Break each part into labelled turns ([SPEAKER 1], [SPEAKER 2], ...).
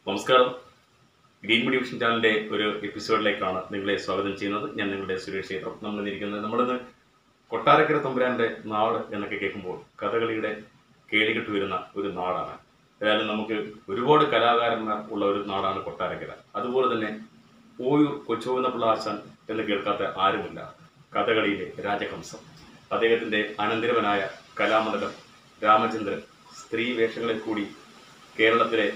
[SPEAKER 1] നമസ്കാരം green media vision ചാനലിന്റെ ഒരു എപ്പിസോഡിലേക്കാണ് നിങ്ങളെ സ്വാഗതം ചെയ്യുന്നത് ഞാൻ നിങ്ങളുടെ സുരേഷ് ക്ഷേത്രം നമ്മൾ ഇരിക്കുന്നത് നമ്മളിന്ന് കൊട്ടാരക്കര തമ്പുരാന്റെ നാട് എന്നൊക്കെ കേൾക്കുമ്പോൾ കഥകളിയുടെ കേളികെട്ട് വരുന്ന ഒരു നാടാണ് ഏതായാലും നമുക്ക് ഒരുപാട് കലാകാരന്മാർ ഉള്ള ഒരു നാടാണ് കൊട്ടാരക്കര അതുപോലെ തന്നെ ഓയൂർ കൊച്ചുവന്നപ്പിള്ള ആശാൻ എന്ന് കേൾക്കാത്ത ആരുമില്ല കഥകളിയിലെ രാജഹംസം അദ്ദേഹത്തിന്റെ അനന്തരവനായ കലാമണ്ഡലം രാമചന്ദ്രൻ സ്ത്രീ വേഷങ്ങളിൽ കൂടി കേരളത്തിലെ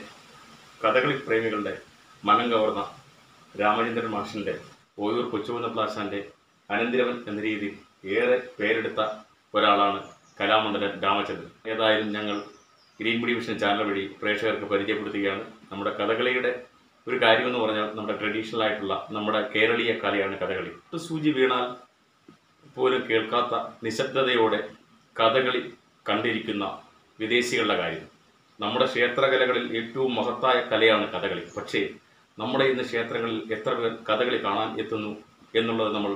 [SPEAKER 1] കഥകളി പ്രേമികളുടെ മനം കവർന്ന രാമചന്ദ്രൻ മാഷിന്റെ ഓയൂർ കൊച്ചുവന്നപ്ലാശാന്റെ അനന്തിരവൻ എന്ന രീതിയിൽ ഏറെ പേരെടുത്ത ഒരാളാണ് കലാമണ്ഡലൻ രാമചന്ദ്രൻ ഏതായാലും ഞങ്ങൾ ഗ്രീൻ മീഡിയ വിഷൻ ചാനൽ വഴി പ്രേക്ഷകർക്ക് പരിചയപ്പെടുത്തുകയാണ് നമ്മുടെ കഥകളിയുടെ ഒരു കാര്യമെന്ന് പറഞ്ഞാൽ നമ്മുടെ ട്രഡീഷണൽ ആയിട്ടുള്ള നമ്മുടെ കേരളീയ കലയാണ് കഥകളി ഒരു സൂചി വീണാൽ പോലും കേൾക്കാത്ത നിശബ്ദതയോടെ കഥകളി കണ്ടിരിക്കുന്ന വിദേശികളുടെ കാര്യം നമ്മുടെ ക്ഷേത്രകലകളിൽ ഏറ്റവും മഹത്തായ കലയാണ് കഥകളി പക്ഷേ നമ്മുടെ ഇന്ന് ക്ഷേത്രങ്ങളിൽ എത്ര പേർ കഥകളി കാണാൻ എത്തുന്നു എന്നുള്ളത് നമ്മൾ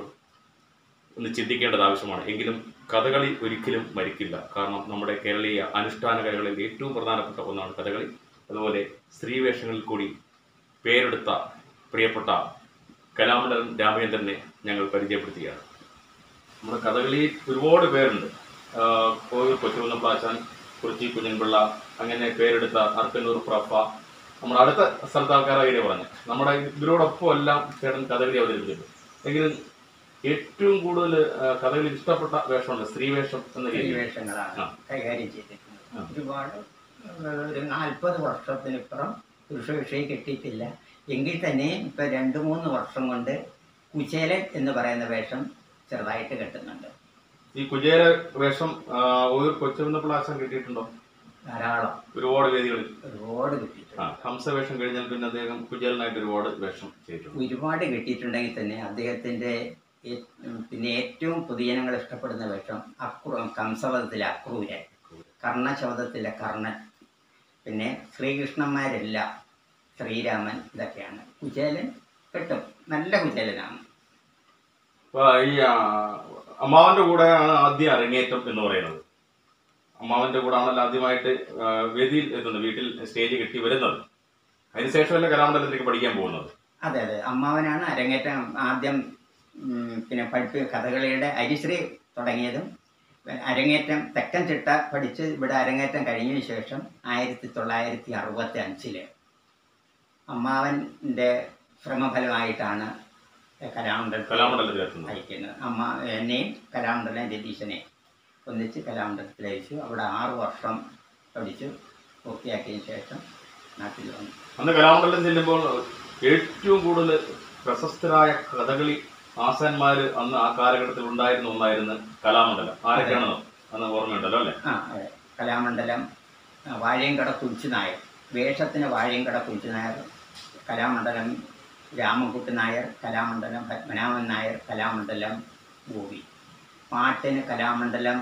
[SPEAKER 1] ഒന്ന് ചിന്തിക്കേണ്ടത് ആവശ്യമാണ് എങ്കിലും കഥകളി ഒരിക്കലും മരിക്കില്ല കാരണം നമ്മുടെ കേരളീയ അനുഷ്ഠാന കലകളിൽ ഏറ്റവും പ്രധാനപ്പെട്ട ഒന്നാണ് കഥകളി അതുപോലെ സ്ത്രീവേഷങ്ങളിൽ കൂടി പേരെടുത്ത പ്രിയപ്പെട്ട കലാമണ്ഡലം രാമചന്ദ്രനെ ഞങ്ങൾ പരിചയപ്പെടുത്തുകയാണ് നമ്മുടെ കഥകളിയിൽ ഒരുപാട് പേരുണ്ട് ആഹ് കോയൂർ കൊച്ചുകുന്ന പ്ലാച്ചാൻ കുറിച്ചി കുഞ്ഞൻപിള്ള അങ്ങനെ പേരെടുത്ത അർക്കന്നൂർ പ്രഫ നമ്മുടെ അടുത്ത സ്ഥലത്ത് ആൾക്കാരെ കാര്യം പറഞ്ഞു നമ്മുടെ ഇവരോടൊപ്പം എല്ലാം ചേട്ടൻ കഥകളി അവതരിപ്പിച്ചിട്ടുണ്ട് എങ്കിലും ഏറ്റവും കൂടുതൽ കഥകളിൽ ഇഷ്ടപ്പെട്ട വേഷമുണ്ട് സ്ത്രീ വേഷം എന്ന
[SPEAKER 2] ഈ
[SPEAKER 1] രീതിയിൽ
[SPEAKER 2] വേഷങ്ങളാണ്
[SPEAKER 1] ആ.
[SPEAKER 2] കൈകാര്യം ചെയ്തിട്ടുള്ളത്
[SPEAKER 1] ആ.
[SPEAKER 2] ഒരുപാട് ഏഹ്, ഒരു നാൽപ്പത് വർഷത്തിനിപ്പുറം പുരുഷ വിഷയം കിട്ടിയിട്ടില്ല എങ്കിൽ തന്നെ ഇപ്പൊ രണ്ടു മൂന്ന് വർഷം കൊണ്ട് കുചേലൻ എന്ന് പറയുന്ന വേഷം ചെറുതായിട്ട് കെട്ടുന്നുണ്ട്
[SPEAKER 1] ഈ കുചേര വേഷം ആഹ് ഓയൂർ കൊച്ചുകുന്ന പ്ലാച്ചാൻ കിട്ടിയിട്ടുണ്ടോ
[SPEAKER 2] ധാരാളം
[SPEAKER 1] ഒരുപാട് വേദികളിൽ
[SPEAKER 2] ഒരുപാട് കിട്ടിയിട്ടുണ്ട്
[SPEAKER 1] ആ ഹംസവേഷം കഴിഞ്ഞാൽ പിന്നെ അദ്ദേഹം കുചേലനായിട്ട് ഒരുപാട് വേഷം ചെയ്തിട്ടുണ്ട്
[SPEAKER 2] ഒരുപാട് കിട്ടിയിട്ടുണ്ടെങ്കിൽ തന്നെ അദ്ദേഹത്തിന്റെ ഏ- ഉം, പിന്നെ ഏറ്റവും പൊതുജനങ്ങൾ ഇഷ്ടപ്പെടുന്ന വേഷം അക്രൂ കംസവധത്തിലെ അക്രൂരൻ കർണശവദത്തിലെ കർണൻ പിന്നെ ശ്രീകൃഷ്ണന്മാരെല്ലാം ശ്രീരാമൻ ഇതൊക്കെയാണ് കുചേലൻ കിട്ടും നല്ല കുചേലനാണ്
[SPEAKER 1] അപ്പൊ ഈ ആ, അമ്മാവന്റെ കൂടെയാണ് ആദ്യ അരങ്ങേറ്റം എന്ന് പറയുന്നത് അമ്മാവന്റെ കൂടെ ആണല്ലോ ആദ്യമായിട്ട് ആ, വേദിയിൽ എത്തുന്നത് വീട്ടിൽ സ്റ്റേജ് കെട്ടി വരുന്നത് അതിനുശേഷമല്ല കലാമണ്ഡലത്തിലേക്ക് പഠിക്കാൻ പോകുന്നത്
[SPEAKER 2] അതെ അതെ അമ്മാവനാണ് അരങ്ങേറ്റം ആദ്യം ഉം, പിന്നെ പഠിപ്പ് കഥകളിയുടെ അരിശ്രീ തുടങ്ങിയതും അരങ്ങേറ്റം തെക്കൻ ചിട്ട പഠിച്ച് ഇവിടെ അരങ്ങേറ്റം കഴിഞ്ഞതിന് ശേഷം ആയിരത്തി തൊള്ളായിരത്തി അറുപത്തി അഞ്ചില് അമ്മാവൻ്റെ ശ്രമഫലമായിട്ടാണ് കലാമണ്ഡലം
[SPEAKER 1] കലാമണ്ഡലത്തിൽ എത്തുന്നത്
[SPEAKER 2] അയക്കുന്നത് അമ്മ എന്നെയും കലാമണ്ഡലം രതീശനെ ഒന്നിച്ച് കലാമണ്ഡലത്തിൽ അയച്ചു അവിടെ ആറ് വർഷം പഠിച്ചു പൂർത്തിയാക്കിയതിന് ശേഷം നാട്ടിൽ വന്നു
[SPEAKER 1] അന്ന് കലാമണ്ഡലം ചെല്ലുമ്പോൾ ഏറ്റവും കൂടുതൽ പ്രശസ്തരായ കഥകളി ആശാന്മാര് അന്ന് ആ കാലഘട്ടത്തിൽ ഉണ്ടായിരുന്ന ഒന്നായിരുന്നു കലാമണ്ഡലം ആരൊക്കെയാണെന്നോ അന്ന് ഓർമ്മയുണ്ടല്ലോ അല്ലെ
[SPEAKER 2] ആ അതെ കലാമണ്ഡലം ആ, വാഴയങ്കട കുഞ്ചു നായർ വേഷത്തിന് വാഴയങ്കട കുഞ്ചു നായർ കലാമണ്ഡലം രാമൻകുട്ടി നായർ കലാമണ്ഡലം പത്മനാഭൻ നായർ കലാമണ്ഡലം ഗോപി പാട്ടിന് കലാമണ്ഡലം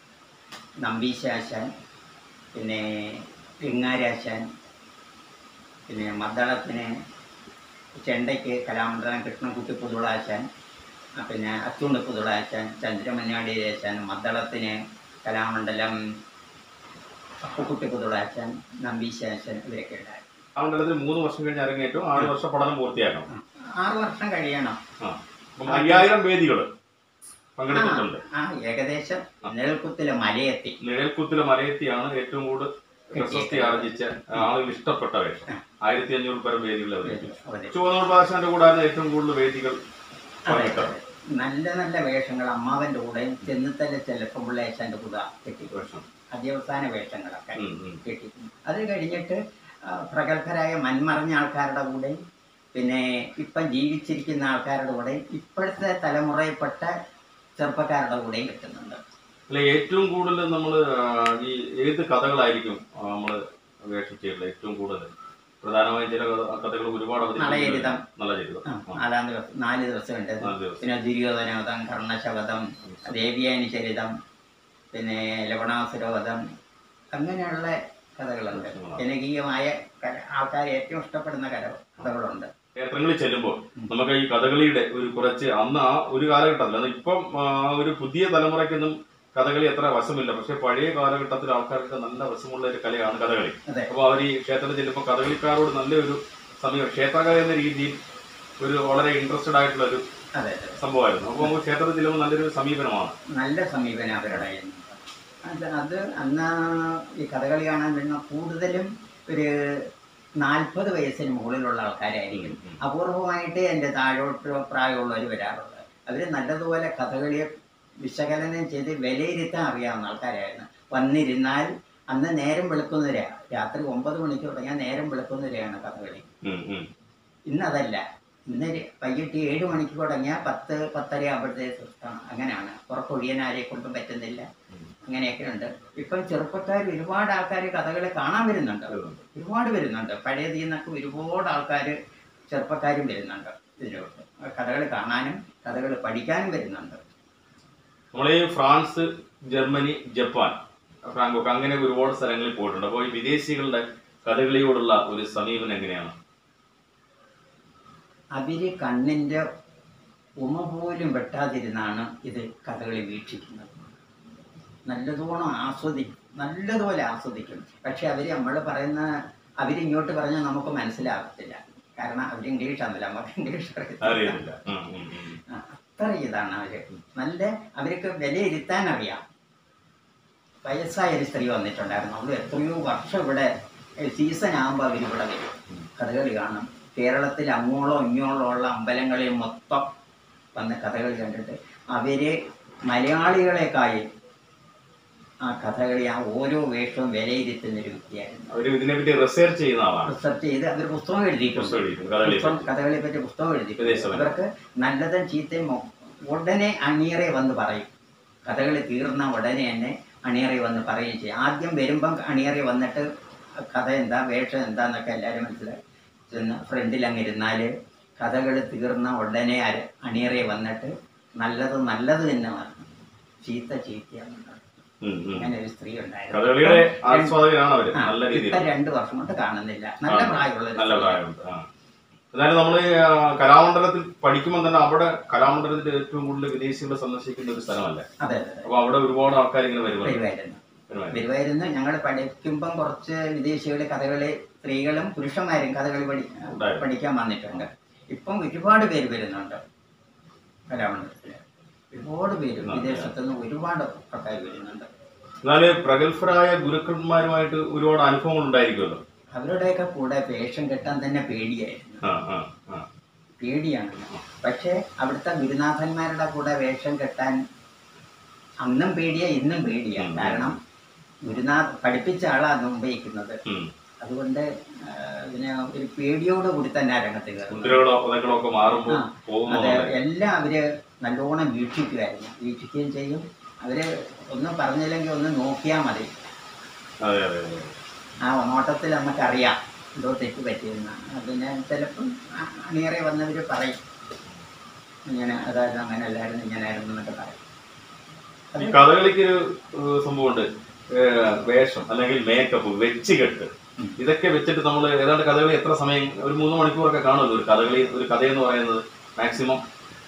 [SPEAKER 2] നമ്പീശാശാൻ പിന്നെ പിങ്ങാരാശാൻ പിന്നെ മദ്ദളത്തിന് ചെണ്ടയ്ക്ക് കലാമണ്ഡലം കൃഷ്ണൻകുട്ടി പുതുളാശാൻ ആ, പിന്നെ അച്ചുണ്ട് പുതുളാശാൻ ചന്ദ്രമഞ്ഞാടി ദേശാൻ മദ്ദളത്തിന് കലാമണ്ഡലം അപ്പുക്കുട്ടി പുതുളാശാൻ നമ്പീശാശൻ ഇവരൊക്കെ ഉണ്ടായി
[SPEAKER 1] കലാമണ്ഡലത്തിൽ മൂന്ന് വർഷം കഴിഞ്ഞ് അരങ്ങേറ്റവും ആറ് വർഷം പഠനം പൂർത്തിയാക്കണം
[SPEAKER 2] ആറ് വർഷം കഴിയണം
[SPEAKER 1] ആ അപ്പം അയ്യായിരം വേദികൾ പങ്കെടുത്തിട്ടുണ്ട്
[SPEAKER 2] ആ ഏകദേശം നിഴൽക്കുത്തിലെ മലയെത്തി
[SPEAKER 1] നിഴൽക്കുത്തിലെ മലയെത്തിയാണ് ഏറ്റവും കൂടുതൽ പ്രശസ്തി ആർജിച്ച ആളുകൾ ഇഷ്ടപ്പെട്ട വേഷം ആയിരത്തി അഞ്ഞൂറ് പേർ വേദികൾ അവതരിപ്പിച്ചു
[SPEAKER 2] അവതരിപ്പിച്ചു.
[SPEAKER 1] ചുവന്നൂർ ഭാഷന്റെ കൂടാതെ ഏറ്റവും കൂടുതൽ വേദികൾ
[SPEAKER 2] അതെ,
[SPEAKER 1] പങ്കിട്ടത്
[SPEAKER 2] അതെ. നല്ല നല്ല വേഷങ്ങൾ അമ്മാവന്റെ കൂടെയും ചെന്നിത്തല ചെല്ലപ്പുള്ളേശന്റെ കൂടെ കിട്ടി
[SPEAKER 1] വേഷം
[SPEAKER 2] അധ്യവസാന വേഷങ്ങളൊക്കെ
[SPEAKER 1] ഉം, ഉം.
[SPEAKER 2] കിട്ടി അത് കഴിഞ്ഞിട്ട് ആ, പ്രഗത്ഭരായ മൺമറഞ്ഞ ആൾക്കാരുടെ കൂടെ പിന്നെ ഇപ്പം ജീവിച്ചിരിക്കുന്ന ആൾക്കാരുടെ കൂടെ ഇപ്പോഴത്തെ തലമുറയിൽപ്പെട്ട ചെറുപ്പക്കാരുടെ കൂടെയും കിട്ടുന്നുണ്ട്
[SPEAKER 1] അല്ല ഏറ്റവും കൂടുതൽ നമ്മൾ ഈ ഏത് കഥകളായിരിക്കും നമ്മൾ വേഷം ചെയ്തിട്ടുള്ളത് ഏറ്റവും കൂടുതൽ പ്രധാനമായും ചില കഥകൾ ഒരുപാട് അവതരിപ്പിക്കുന്നുണ്ട്.
[SPEAKER 2] നളചരിതം.
[SPEAKER 1] നല്ല ചരിതം
[SPEAKER 2] ആ,
[SPEAKER 1] ആ,
[SPEAKER 2] നാലാം ദിവസം നാല് ദിവസം ഉണ്ട്
[SPEAKER 1] നാല് ദിവസം
[SPEAKER 2] പിന്നെ ദുര്യോധനവധം കർണശവധം ദേവ്യാനി ചരിതം പിന്നെ ലവണാസുരവധം അങ്ങനെയുള്ള കഥകളുണ്ട് ജനകീയമായ കല- ആൾക്കാർ ഏറ്റവും ഇഷ്ടപ്പെടുന്ന കല കഥകളുണ്ട്
[SPEAKER 1] ക്ഷേത്രങ്ങളിൽ ചെല്ലുമ്പോൾ നമുക്ക് ഈ കഥകളിയുടെ ഒരു കുറച്ച് അന്ന് ആ ഒരു കാലഘട്ടത്തിൽ അന്ന് ഇപ്പം ആ, ഒരു പുതിയ തലമുറയ്ക്കൊന്നും കഥകളി അത്ര വശമില്ല പക്ഷെ പഴയ കാലഘട്ടത്തിൽ ആൾക്കാർക്ക് നല്ല വശമുള്ള ഒരു കലയാണ് കഥകളി
[SPEAKER 2] അതെ.
[SPEAKER 1] അപ്പോൾ അവർ ഈ ക്ഷേത്രത്തിൽ ചെല്ലുമ്പോൾ കഥകളിക്കാരോട് നല്ലൊരു സമയം ക്ഷേത്രകല എന്ന രീതിയിൽ ഒരു വളരെ ഇൻട്രസ്റ്റഡ് ആയിട്ടുള്ള ഒരു
[SPEAKER 2] അതെ അതെ
[SPEAKER 1] സംഭവമായിരുന്നു അപ്പോൾ നമുക്ക് ക്ഷേത്രത്തിൽ ചെല്ലുമ്പോൾ നല്ലൊരു സമീപനമാണ്
[SPEAKER 2] നല്ല സമീപനം അവരുടെ അത് അത് അന്ന് ഈ കഥകളി കാണാൻ വരുന്ന കൂടുതലും ഒരു നാൽപ്പത് വയസ്സിന് മുകളിലുള്ള ആൾക്കാരായിരിക്കും അപൂർവമായിട്ട് എൻ്റെ താഴോട്ട് പ്രായമുള്ളവർ വരാറുള്ളത് അവർ നല്ലതുപോലെ കഥകളിയെ വിശകലനം ചെയ്ത് വിലയിരുത്താൻ അറിയാവുന്ന ആൾക്കാരായിരുന്നു വന്നിരുന്നാൽ അന്ന് നേരം വെളുക്കുന്നവരാ രാത്രി ഒമ്പത് മണിക്ക് തുടങ്ങിയാൽ നേരം വെളുക്കുന്നവരെയാണ് കഥകളി
[SPEAKER 1] ഉം, ഉം.
[SPEAKER 2] ഇന്നതല്ല ഇന്ന് ര- വൈകിട്ട് ഏഴ് മണിക്ക് തുടങ്ങിയാൽ പത്ത് പത്തര ആകുമ്പോഴത്തേക്ക് സുഖമാണ് അങ്ങനെയാണ് ഉറക്കൊഴിയാൻ ആരെ കൊണ്ടും പറ്റുന്നില്ല അങ്ങനെയൊക്കെ ഉണ്ട് ഇപ്പം ചെറുപ്പക്കാർ ഒരുപാട് ആൾക്കാർ കഥകളി കാണാൻ വരുന്നുണ്ട് ഒരുപാട് വരുന്നുണ്ട് പഴയതിൽ നിന്നൊക്കെ ഒരുപാട് ആൾക്കാർ ചെറുപ്പക്കാരും വരുന്നുണ്ട് ഇതിലോട്ട് കഥകളി കാണാനും കഥകളി പഠിക്കാനും വരുന്നുണ്ട്
[SPEAKER 1] നമ്മൾ ഈ ഫ്രാൻസ് ജർമ്മനി ജപ്പാൻ ഫ്രാങ്കോക്ക് അങ്ങനെ ഒരുപാട് സ്ഥലങ്ങളിൽ പോയിട്ടുണ്ട് അപ്പോൾ ഈ വിദേശികളുടെ കഥകളിയോടുള്ള ഒരു സമീപനം എങ്ങനെയാണ്
[SPEAKER 2] അവര് കണ്ണിൻ്റെ ഉമ പോലും വെട്ടാതിരുന്നാണ് ഇത് കഥകളി വീക്ഷിക്കുന്നത് നല്ലതോണം ആസ്വദിക്കും നല്ലതുപോലെ ആസ്വദിക്കും പക്ഷെ അവർ നമ്മൾ പറയുന്ന അവരിങ്ങോട്ട് പറഞ്ഞാൽ നമുക്ക് മനസ്സിലാകത്തില്ല കാരണം അവർ ഇംഗ്ലീഷാണല്ലോ നമുക്ക് ഇംഗ്ലീഷ് അറിയത്തില്ല.
[SPEAKER 1] അറിയുന്നില്ല ഉം, ഉം, ഉം.
[SPEAKER 2] ആ, അത്ര ഇതാണ് അവര് നല്ല അവർക്ക് വിലയിരുത്താൻ അറിയാം വയസ്സായ ഒരു സ്ത്രീ വന്നിട്ടുണ്ടായിരുന്നു അവൾ എത്രയോ വർഷം ഇവിടെ സീസൺ ആകുമ്പോൾ അവർ ഇവിടെ വരും കഥകളി കാണും കേരളത്തിൽ അങ്ങോളോ ഇങ്ങോളോ ഉള്ള അമ്പലങ്ങളിൽ മൊത്തം വന്ന് കഥകളി കണ്ടിട്ട് അവര് മലയാളികളെക്കായി ആ കഥകളി ആ ഓരോ വേഷവും വിലയിരുത്തുന്ന ഒരു വ്യക്തിയായിരുന്നു
[SPEAKER 1] അവര് ഇതിനെപ്പറ്റി റിസർച്ച് ചെയ്യുന്ന ആളാണ്
[SPEAKER 2] റിസർച്ച് ചെയ്ത് അവർ പുസ്തകം എഴുതിയിട്ടുണ്ട്
[SPEAKER 1] പുസ്തകം എഴുതിയിട്ടുണ്ട്, കഥകളി
[SPEAKER 2] പുസ്തകം കഥകളിയെ പറ്റി പുസ്തകം എഴുതി
[SPEAKER 1] വിദേശ
[SPEAKER 2] അവർക്ക് നല്ലതും ചീത്തയും മൊ- ഉടനെ അണിയറെ വന്ന് പറയും കഥകളി തീർന്ന ഉടനെ തന്നെ അണിയറെ വന്ന് പറയുകയും ചെയ്യും ആദ്യം വരുമ്പം അണിയറെ വന്നിട്ട് കഥ എന്താ വേഷം എന്താന്നൊക്കെ എല്ലാവരും മനസ്സിലായി ചെന്ന് ഫ്രണ്ടിൽ അങ്ങ് ഇരുന്നാൽ കഥകൾ തീർന്ന ഉടനെ അര- അണിയറെ വന്നിട്ട് നല്ലത് നല്ലത് തന്നെ പറഞ്ഞു ചീത്ത ചീത്തയാണ്
[SPEAKER 1] ഉം, ഉം.
[SPEAKER 2] അങ്ങനെ ഒരു സ്ത്രീ ഉണ്ടായിരുന്നു
[SPEAKER 1] കഥകളിയുടെ ആസ്വാദകനാണ് അവര്
[SPEAKER 2] ആ,
[SPEAKER 1] നല്ല രീതിയിൽ
[SPEAKER 2] ഇപ്പൊ രണ്ടു വർഷം കൊണ്ട് കാണുന്നില്ല നല്ല
[SPEAKER 1] ആ,
[SPEAKER 2] പ്രായമുള്ള ഒരു
[SPEAKER 1] നല്ല
[SPEAKER 2] സ്ത്രീ.
[SPEAKER 1] പ്രായമുണ്ട് ആ എന്നാലും നമ്മൾ കലാമണ്ഡലത്തിൽ പഠിക്കുമ്പോൾ തന്നെ അവിടെ കലാമണ്ഡലത്തിൽ ഏറ്റവും കൂടുതൽ വിദേശികളെ സന്ദർശിക്കുന്ന ഒരു സ്ഥലമല്ലേ
[SPEAKER 2] അതെ അതെ അതെ
[SPEAKER 1] അപ്പൊ അവിടെ ഒരുപാട് ആൾക്കാർ ഇങ്ങനെ വരുമല്ലോ
[SPEAKER 2] വരുമായിരുന്നു
[SPEAKER 1] വരുമായിരുന്നു.
[SPEAKER 2] വരുമായിരുന്നു ഞങ്ങൾ പഠിക്കുമ്പം കുറച്ച് വിദേശികൾ കഥകളി സ്ത്രീകളും പുരുഷന്മാരും കഥകളി പഠി
[SPEAKER 1] ഉണ്ടായിരുന്നു.
[SPEAKER 2] പഠിക്കാൻ വന്നിട്ടുണ്ട് ഇപ്പം ഒരുപാട് പേര് വരുന്നുണ്ട് കലാമണ്ഡലത്തിൽ ഒരുപാട് പേര്
[SPEAKER 1] ആ,
[SPEAKER 2] വിദേശത്തു നിന്ന് ഒരുപാട് ആൾക്കാർ വരുന്നുണ്ട്
[SPEAKER 1] എന്നാല് പ്രഗത്ഭരായ ഗുരുക്കന്മാരുമായിട്ട് ഒരുപാട് അനുഭവങ്ങൾ ഉണ്ടായിരിക്കുമല്ലോ
[SPEAKER 2] അവരുടെയൊക്കെ കൂടെ വേഷം കെട്ടാൻ തന്നെ പേടിയായിരുന്നു
[SPEAKER 1] ആ ആ ആ
[SPEAKER 2] പേടിയാണ് പക്ഷേ അവിടുത്തെ ഗുരുനാഥന്മാരുടെ കൂടെ വേഷം കെട്ടാൻ അന്നും പേടിയാ ഇന്നും പേടിയാ
[SPEAKER 1] ഉം.
[SPEAKER 2] കാരണം ഗുരുനാഥ് പഠിപ്പിച്ച ആളാണ് ഉപയോഗിക്കുന്നത്
[SPEAKER 1] ഉം.
[SPEAKER 2] അതുകൊണ്ട് ആ, ഇതിനെ ഒരു പേടിയോട് കൂടി തന്നെ ആ രംഗത്ത് കയറുന്നത്
[SPEAKER 1] മുദ്രകളോ പദങ്ങളോ ഒക്കെ മാറുമ്പോൾ
[SPEAKER 2] ആ.
[SPEAKER 1] പോകുന്നു
[SPEAKER 2] അത് എല്ലാം അവര് നല്ലോണം വീക്ഷിക്കുമായിരുന്നു വീക്ഷിക്കുകയും ചെയ്യും അവര് ഒന്നും പറഞ്ഞില്ലെങ്കിൽ ഒന്ന് നോക്കിയാൽ മതി
[SPEAKER 1] അതെ അതെ അതെ
[SPEAKER 2] ആ നോട്ടത്തിൽ നമുക്കറിയാം എന്തോ തെറ്റ് പറ്റിയെന്നാണ് അതിന് ചിലപ്പം ആ- അണിയറെ വന്നവർ പറയും ഇങ്ങനെ അതായത് അങ്ങനെ അല്ലായിരുന്നു ഇങ്ങനെയായിരുന്നു എന്നൊക്കെ പറയും
[SPEAKER 1] ഈ കഥകളിക്ക് ഒരു ഏഹ്, സംഭവമുണ്ട് ഏഹ്, വേഷം അല്ലെങ്കിൽ മേക്കപ്പ് വെച്ചുകെട്ട്
[SPEAKER 2] ഉം.
[SPEAKER 1] ഇതൊക്കെ വെച്ചിട്ട് നമ്മൾ ഏതാണ്ട് കഥകളി എത്ര സമയം ഒരു മൂന്ന് മണിക്കൂറൊക്കെ കാണുമല്ലോ ഒരു കഥകളി ഒരു കഥയെന്ന് പറയുന്നത് മാക്സിമം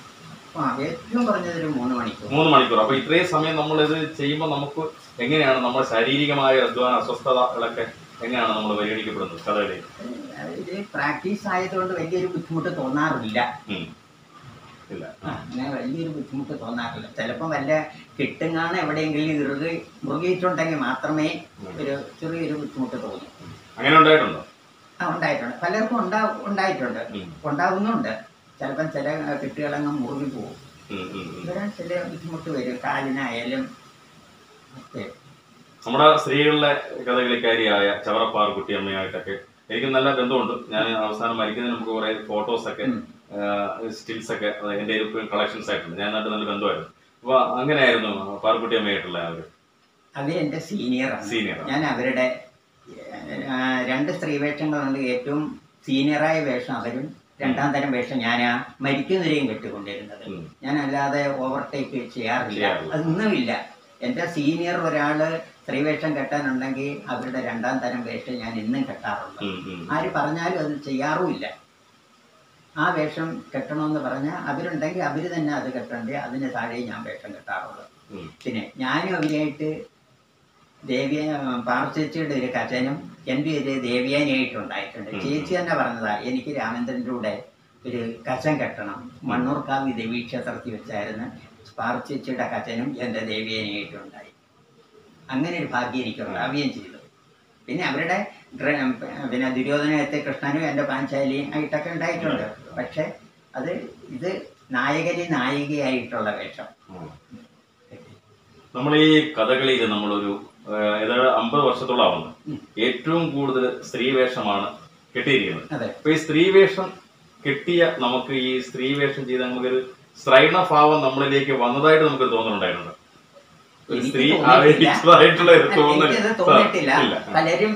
[SPEAKER 2] ആ ഏറ്റവും കുറഞ്ഞത് ഒരു മൂന്ന് മണിക്കൂർ
[SPEAKER 1] മൂന്ന് മണിക്കൂർ അപ്പൊ ഇത്രയും സമയം നമ്മൾ ഇത് ചെയ്യുമ്പോൾ നമുക്ക് എങ്ങനെയാണ് നമ്മുടെ ശാരീരികമായ അധ്വാന അസ്വസ്ഥതകളൊക്കെ എങ്ങനെയാണ് നമ്മൾ പരിഗണിക്കപ്പെടുന്നത് കഥകളി
[SPEAKER 2] ഇത് പ്രാക്ടീസ് ആയതുകൊണ്ട് വലിയൊരു ബുദ്ധിമുട്ട് തോന്നാറില്ല
[SPEAKER 1] ഉം. ഇല്ല
[SPEAKER 2] ആ, അങ്ങനെ വലിയൊരു ബുദ്ധിമുട്ട് തോന്നാറില്ല ചിലപ്പം വല്ല കിട്ടുങ്ങാണ് എവിടെയെങ്കിലും ഇറുകി മുറുകിയിട്ടുണ്ടെങ്കിൽ മാത്രമേ ഒരു ചെറിയൊരു ബുദ്ധിമുട്ട് തോന്നൂ
[SPEAKER 1] അങ്ങനെ ഉണ്ടായിട്ടുണ്ടോ
[SPEAKER 2] ആ ഉണ്ടായിട്ടുണ്ട് പലർക്കും ഉണ്ടാ ഉണ്ടായിട്ടുണ്ട്
[SPEAKER 1] ഉം.
[SPEAKER 2] ഉണ്ടാകുന്നുണ്ട് ചിലപ്പം ചില കെട്ടുകളങ്ങ് മുറുകി പോകും
[SPEAKER 1] ഉം, ഉം, ഉം.
[SPEAKER 2] ഇവിടെ ചില ബുദ്ധിമുട്ട് വരും കാലിനായാലും ഒക്കെ
[SPEAKER 1] നമ്മുടെ സ്ത്രീകളിലെ കഥകളിക്കാരിയായ ചവറപ്പാർ കുട്ടിയമ്മയായിട്ടൊക്കെ എനിക്ക് നല്ല ബന്ധമുണ്ട് ഞാൻ അവസാനം മരിക്കുന്നതിന് മുമ്പ് കുറെ ഫോട്ടോസ് ഒക്കെ
[SPEAKER 2] ഉം.
[SPEAKER 1] സ്റ്റിൽസ് ഒക്കെ അത് എൻ്റെ കളക്ഷൻസ് ആയിട്ടുണ്ട് ഞാൻ നാട്ടിൽ നല്ല ബന്ധമായിരുന്നു അപ്പൊ അങ്ങനെയായിരുന്നു പാർക്കുട്ടിയമ്മയായിട്ടുള്ള ആ ഒരു
[SPEAKER 2] അവരെന്റെ സീനിയറാണ്
[SPEAKER 1] സീനിയർ
[SPEAKER 2] ഞാൻ അവരുടെ ആ, രണ്ട് സ്ത്രീ വേഷങ്ങളുണ്ട് ഏറ്റവും സീനിയറായ വേഷം അവരും രണ്ടാം തരം വേഷം ഞാൻ ആ മരിക്കുന്നവരെയും കെട്ടിക്കൊണ്ടിരുന്നത് ഞാൻ അല്ലാതെ ഓവർടേക്ക് ചെയ്യാറില്ല
[SPEAKER 1] ചെയ്യാറില്ല.
[SPEAKER 2] അതൊന്നുമില്ല എൻ്റെ സീനിയർ ഒരാള് സ്ത്രീവേഷം കെട്ടാനുണ്ടെങ്കിൽ അവരുടെ രണ്ടാം തരം വേഷം ഞാൻ ഇന്നും കെട്ടാറുണ്ട് ആര് പറഞ്ഞാലും അത് ചെയ്യാറുമില്ല ആ വേഷം കെട്ടണമെന്ന് പറഞ്ഞാൽ അവരുണ്ടെങ്കിൽ അവർ തന്നെ അത് കെട്ടണ്ടേ അതിന് താഴെ ഞാൻ വേഷം കെട്ടാറുള്ളൂ
[SPEAKER 1] ഉം.
[SPEAKER 2] പിന്നെ ഞാനും അവരായിട്ട് ദേവിയ പാർച്ചേച്ചിയുടെ ഒരു കഥനും എൻ്റെ ഒരു ദേവിയാനായിട്ടുണ്ടായിട്ടുണ്ട്
[SPEAKER 1] ഉം.
[SPEAKER 2] ചേച്ചി തന്നെ പറഞ്ഞതാ എനിക്ക് രാമേന്ദ്രൻ്റെ കൂടെ ഒരു കച്ചം കെട്ടണം മണ്ണൂർക്കാവ് ദേവീക്ഷേത്രത്തിൽ വെച്ചായിരുന്നു പാർച്ചേച്ചിയുടെ കച്ചനും എൻ്റെ ദേവിയാനായിട്ടുണ്ടായി അങ്ങനെ ഒരു ഭാഗ്യം എനിക്കുണ്ടാവുകയും ചെയ്തു പിന്നെ അവരുടെ ഡ്ര- പിന്നെ ദുര്യോധനത്തെ കൃഷ്ണനും എൻ്റെ പാഞ്ചാലിയും ആയിട്ടൊക്കെ ഉണ്ടായിട്ടുണ്ട് പക്ഷെ അത് ഇത് നായകന് നായികയായിട്ടുള്ള വേഷം
[SPEAKER 1] ഉം. നമ്മൾ ഈ കഥകളിയിൽ നമ്മളൊരു ആ, ഏതാണ്ട് അമ്പത് വർഷത്തോളം ആവുന്നു
[SPEAKER 2] ഉം.
[SPEAKER 1] ഏറ്റവും കൂടുതൽ സ്ത്രീവേഷമാണ് കെട്ടിയിരിക്കുന്നത്
[SPEAKER 2] അതെ
[SPEAKER 1] അപ്പൊ ഈ സ്ത്രീവേഷം കെട്ടിയ നമുക്ക് ഈ സ്ത്രീവേഷം ചെയ്ത നമുക്കൊരു സ്ത്രൈണഭാവം നമ്മളിലേക്ക് വന്നതായിട്ട് നമുക്ക് തോന്നുന്നുണ്ടായിരുന്നു ഒരു
[SPEAKER 2] എനിക്ക്
[SPEAKER 1] സ്ത്രീ
[SPEAKER 2] തോന്നിയിട്ടില്ല.
[SPEAKER 1] ആവേശിച്ചതായിട്ടുള്ള ഒരു തോന്നൽ
[SPEAKER 2] എനിക്കത് തോന്നിയിട്ടില്ല
[SPEAKER 1] ഇല്ല.
[SPEAKER 2] പലരും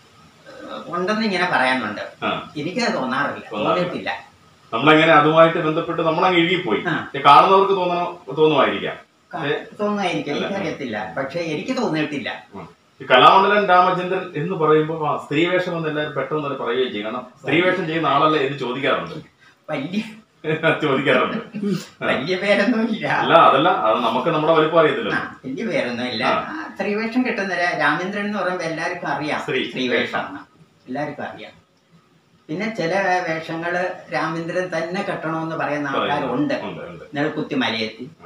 [SPEAKER 2] ഏഹ്, ഉണ്ടെന്ന് ഇങ്ങനെ പറയാനുണ്ട്
[SPEAKER 1] ആ.
[SPEAKER 2] എനിക്കത് തോന്നാറില്ല
[SPEAKER 1] തോന്നാറില്ല.
[SPEAKER 2] തോന്നിയിട്ടില്ല
[SPEAKER 1] നമ്മളെങ്ങനെ അതുമായിട്ട് ബന്ധപ്പെട്ട് നമ്മളങ്ങ് ഇഴുകിപ്പോയി
[SPEAKER 2] ആ.
[SPEAKER 1] പക്ഷെ കാണുന്നവർക്ക് തോന്നണോ തോന്നുമായിരിക്കാം
[SPEAKER 2] ക-
[SPEAKER 1] ഏ?
[SPEAKER 2] തോന്നുമായിരിക്കും
[SPEAKER 1] ഇല്ല.
[SPEAKER 2] എനിക്കറിയത്തില്ല പക്ഷെ എനിക്ക് തോന്നിയിട്ടില്ല
[SPEAKER 1] ഉം. ഈ കലാമണ്ഡലൻ രാമചന്ദ്രൻ എന്ന് പറയുമ്പോൾ ആ സ്ത്രീവേഷം എന്ന് എല്ലാവരും പെട്ടെന്ന് തന്നെ പറയുകയും ചെയ്യും കാരണം സ്ത്രീവേഷം ചെയ്യുന്ന ആളല്ലേ എന്ന് ചോദിക്കാറുണ്ട്
[SPEAKER 2] വലിയ
[SPEAKER 1] ചോദിക്കാറുണ്ട്
[SPEAKER 2] വലിയ പേരൊന്നും ഇല്ല
[SPEAKER 1] അല്ല അതല്ല അത് നമുക്ക് നമ്മുടെ വലിപ്പം അറിയത്തില്ല
[SPEAKER 2] ആ, വലിയ പേരൊന്നും ഇല്ല
[SPEAKER 1] ആ.
[SPEAKER 2] ആ, സ്ത്രീവേഷം കിട്ടുന്ന രാ- രാമേന്ദ്രൻ എന്ന് പറയുമ്പോൾ എല്ലാവർക്കും അറിയാം
[SPEAKER 1] സ്ത്രീ-
[SPEAKER 2] സ്ത്രീവേഷമാണ് എല്ലാവർക്കും അറിയാം പിന്നെ ചില വേഷങ്ങള് രാമേന്ദ്രൻ തന്നെ കെട്ടണമെന്ന് പറയുന്ന ആൾക്കാരുണ്ട്
[SPEAKER 1] ഉണ്ട് ഉണ്ട്
[SPEAKER 2] നെൽക്കുത്തി മലയെത്തി
[SPEAKER 1] ആ.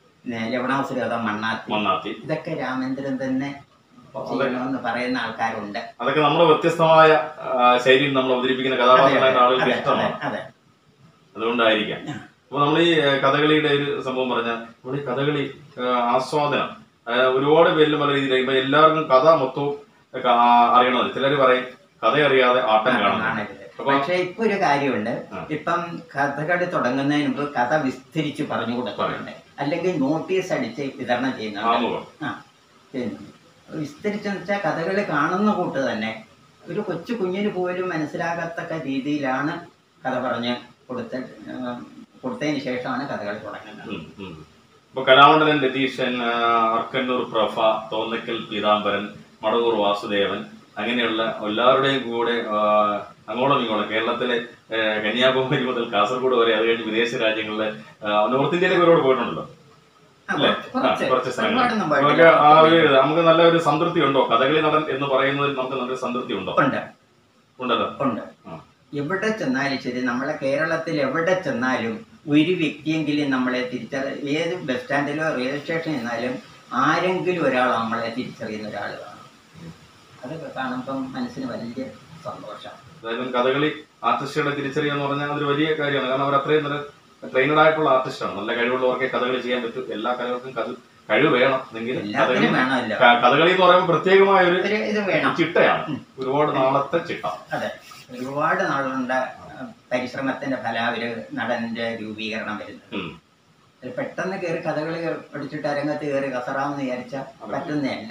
[SPEAKER 2] ലവണാസുരത മണ്ണാത്തി
[SPEAKER 1] മണ്ണാത്തി
[SPEAKER 2] ഇതൊക്കെ രാമേന്ദ്രൻ തന്നെ ചെയ്യണമെന്ന് പറയുന്ന ആൾക്കാരുണ്ട്
[SPEAKER 1] അതൊക്കെ നമ്മുടെ വ്യത്യസ്തമായ ആ, ശൈലിയിൽ നമ്മൾ അവതരിപ്പിക്കുന്ന
[SPEAKER 2] അതെ,
[SPEAKER 1] കഥാപാത്രങ്ങളായിട്ട്
[SPEAKER 2] അതെ,
[SPEAKER 1] ആളുകൾക്ക്
[SPEAKER 2] അതെ,
[SPEAKER 1] ഇഷ്ടമാണ്
[SPEAKER 2] അതെ.
[SPEAKER 1] അതുകൊണ്ടായിരിക്കാം അപ്പൊ നമ്മൾ ഈ ഏഹ്, കഥകളിയുടെ ഒരു സംഭവം പറഞ്ഞാൽ നമ്മൾ ഈ കഥകളി ഏഹ്, ആസ്വാദനം അതായത് ഒരുപാട് പേരിൽ പല രീതിയിൽ ഇപ്പൊ എല്ലാവർക്കും കഥ മൊത്തവും ഒക്കെ ആ- അറിയണമല്ലോ ചിലർ പറയും കഥ അറിയാതെ ആട്ടം കാണണം
[SPEAKER 2] കാണരുത്.
[SPEAKER 1] അപ്പൊ
[SPEAKER 2] പക്ഷെ ഇപ്പൊ ഒരു കാര്യമുണ്ട്
[SPEAKER 1] ആ.
[SPEAKER 2] ഇപ്പം കഥകളി തുടങ്ങുന്നതിന് മുമ്പ് കഥ വിസ്തരിച്ച് പറഞ്ഞു കൊടുക്കുന്നുണ്ട് അല്ലെങ്കിൽ നോട്ടീസ് അടിച്ച് വിതരണം ചെയ്യുന്നുണ്ട്
[SPEAKER 1] ആമുഖം
[SPEAKER 2] ആ പിന്നെ വിസ്തരിച്ചെന്ന് വെച്ചാൽ കഥകളി കാണുന്ന കൂട്ട് തന്നെ ഒരു കൊച്ചു കുഞ്ഞിന് പോലും മനസ്സിലാകത്തക്ക രീതിയിലാണ് കഥ പറഞ്ഞ് കൊടുത്ത ആ, കൊടുത്തതിന് ശേഷമാണ് കഥകളി തുടങ്ങുന്നത്
[SPEAKER 1] ഉം, ഉം. ഇപ്പൊ കലാമണ്ഡലൻ രതീശൻ ആ, അർക്കന്നൂർ പ്രഭ തോന്നക്കൽ പീതാംബരൻ മടവൂർ വാസുദേവൻ അങ്ങനെയുള്ള എല്ലാവരുടെയും കൂടെ ആ, അങ്ങോളം ഇങ്ങോളം കേരളത്തിലെ ആ, കന്യാകുമാരി മുതൽ കാസർഗോഡ് വരെ അത് കഴിഞ്ഞ് വിദേശ രാജ്യങ്ങളിലെ ആ, നോർത്ത് ഇന്ത്യയിലേക്ക് ഒരുപാട് പോയിട്ടുണ്ടല്ലോ
[SPEAKER 2] ആ,
[SPEAKER 1] അല്ലേ?
[SPEAKER 2] കുറച്ച് കുറച്ച്
[SPEAKER 1] ആ, കുറച്ച് സ്ഥലങ്ങൾ.
[SPEAKER 2] ഒരുപാടൊന്നും
[SPEAKER 1] നമുക്ക്
[SPEAKER 2] പോയിട്ടില്ല.
[SPEAKER 1] ആ ഒരു നമുക്ക് നല്ല ഒരു സംതൃപ്തി ഉണ്ടോ കഥകളി നടൻ എന്ന് പറയുന്നതിൽ നമുക്ക് നല്ലൊരു സംതൃപ്തി ഉണ്ടോ
[SPEAKER 2] ഉണ്ട്
[SPEAKER 1] ഉണ്ടല്ലോ
[SPEAKER 2] ഉണ്ട്
[SPEAKER 1] ആ.
[SPEAKER 2] എവിടെ ചെന്നാലും ശരി നമ്മളെ കേരളത്തിൽ എവിടെ ചെന്നാലും ഒരു വ്യക്തിയെങ്കിലും നമ്മളെ തിരിച്ചറി ഏത് ബസ് സ്റ്റാൻഡിലോ റെയിൽവേ സ്റ്റേഷനിൽ ചെന്നാലും ആരെങ്കിലും ഒരാൾ നമ്മളെ തിരിച്ചറിയുന്ന ഒരാൾ കാണും അതൊക്കെ കാണുമ്പം മനസ്സിന് വലിയ സന്തോഷം
[SPEAKER 1] അതായത് കഥകളി ആർട്ടിസ്റ്റുകളെ തിരിച്ചറിയുക എന്ന് പറഞ്ഞാൽ അതൊരു വലിയ കാര്യമാണ് കാരണം അവർ അത്രയും നല്ല ട്രെയിനഡ് ആയിട്ടുള്ള ആർട്ടിസ്റ്റാണ് നല്ല കഴിവുള്ളവർക്ക് കഥകളി ചെയ്യാൻ പറ്റും എല്ലാ കലകൾക്കും കഥ- കഴിവ് വേണം എങ്കിൽ കഥകളി
[SPEAKER 2] എല്ലാത്തിനും വേണമല്ലോ
[SPEAKER 1] ക- കഥകളി എന്ന് പറയുമ്പോൾ പ്രത്യേകമായ ഒരു
[SPEAKER 2] ഒരു ഇത് വേണം
[SPEAKER 1] ചിട്ടയാണ് ഒരുപാട് നാളത്തെ ചിട്ട
[SPEAKER 2] അതെ ഒരുപാട് നാളുകളുടെ പരിശ്രമത്തിന്റെ ഫലം ഒരു നടന്റെ രൂപീകരണം വരുന്നത്
[SPEAKER 1] ഉം.
[SPEAKER 2] ഒരു പെട്ടെന്ന് കയറി കഥകളി പഠിച്ചിട്ട് അരങ്ങത്ത് കയറി കസറാമെന്ന് വിചാരിച്ചാൽ പറ്റുന്നതല്ല